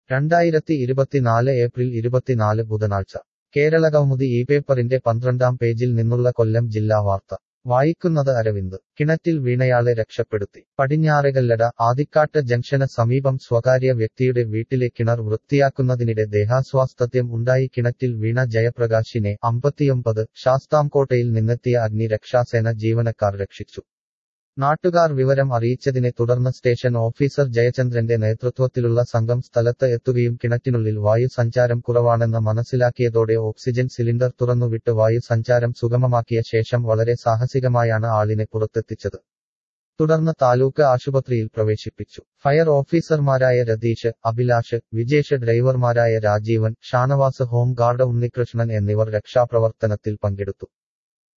രണ്ടായിരത്തി ഇരുപത്തിനാല് ഏപ്രിൽ ഇരുപത്തിനാല് ബുധനാഴ്ച കേരള കൗമുദി ഈ പേപ്പറിന്റെ പന്ത്രണ്ടാം പേജിൽ നിന്നുള്ള കൊല്ലം ജില്ലാ വാർത്ത വായിക്കുന്നത് അരവിന്ദ് കിണറ്റിൽ വീണയാളെ രക്ഷപ്പെടുത്തി പടിഞ്ഞാറെകല്ലട ആദിക്കാട്ട് ജംഗ്ഷന് സമീപം സ്വകാര്യ വ്യക്തിയുടെ വീട്ടിലെ കിണർ വൃത്തിയാക്കുന്നതിനിടെ ദേഹാസ്വാസ്ഥ്യം ഉണ്ടായി കിണറ്റിൽ വീണ ജയപ്രകാശിനെ അമ്പത്തിയൊമ്പത് ശാസ്താംകോട്ടയിൽ നിന്നെത്തിയ അഗ്നിരക്ഷാസേന ജീവനക്കാർ രക്ഷിച്ചു നാട്ടുകാർ വിവരം അറിയിച്ചതിനെ തുടർന്ന് സ്റ്റേഷൻ ഓഫീസർ ജയചന്ദ്രന്റെ നേതൃത്വത്തിലുള്ള സംഘം സ്ഥലത്ത് എത്തുകയും കിണറ്റിനുള്ളിൽ വായു സഞ്ചാരം കുറവാണെന്ന് മനസ്സിലാക്കിയതോടെ ഓക്സിജൻ സിലിണ്ടർ തുറന്നുവിട്ട് വായു സഞ്ചാരം സുഗമമാക്കിയ ശേഷം വളരെ സാഹസികമായാണ് ആളിനെ പുറത്തെത്തിച്ചത് തുടർന്ന് താലൂക്ക് ആശുപത്രിയിൽ പ്രവേശിപ്പിച്ചു ഫയർ ഓഫീസർമാരായ രതീഷ് അഭിലാഷ് വിജേഷ് ഡ്രൈവർമാരായ രാജീവൻ ഷാനവാസ് ഹോം ഗാർഡ് ഉണ്ണികൃഷ്ണൻ എന്നിവർ രക്ഷാപ്രവർത്തനത്തിൽ പങ്കെടുത്തു